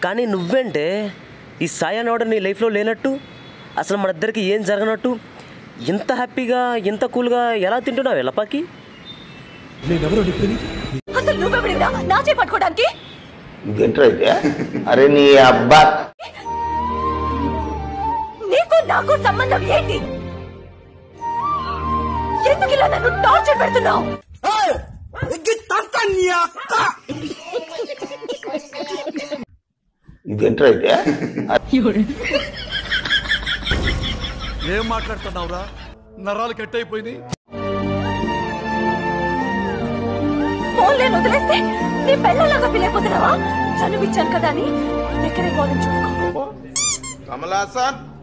కానీ నువ్వేంటే ఈ సాయి అనేవాడు నీ లైఫ్లో లేనట్టు అసలు మన ఇద్దరికి ఏం జరగనట్టు ఇంత హ్యాపీగా ఇంత కూల్గా ఎలా తింటున్నావు ఎలపాకి అసలు నువ్వెవడివిరా నా చేయి పట్టుకోవడానికి ఇదేంట్రా అయితే అరే నీ అబ్బా నీకు నాకు సంబంధం ఏంటి ఎందుకు ఇలా నన్ను టార్చర్ పెడుతున్నావు ఇదేంట్రా అయితే ఏం మాట్లాడుతున్నావురా నరాలు కట్ అయిపోయినాయి ఫోన్లే వదిలేస్తే నీ పెళ్ళలాగా ఫీల్ అయిపోతున్నావా చనువిచ్చాను కదా అని దగ్గరే పోదని చూడుకో కమలాసన్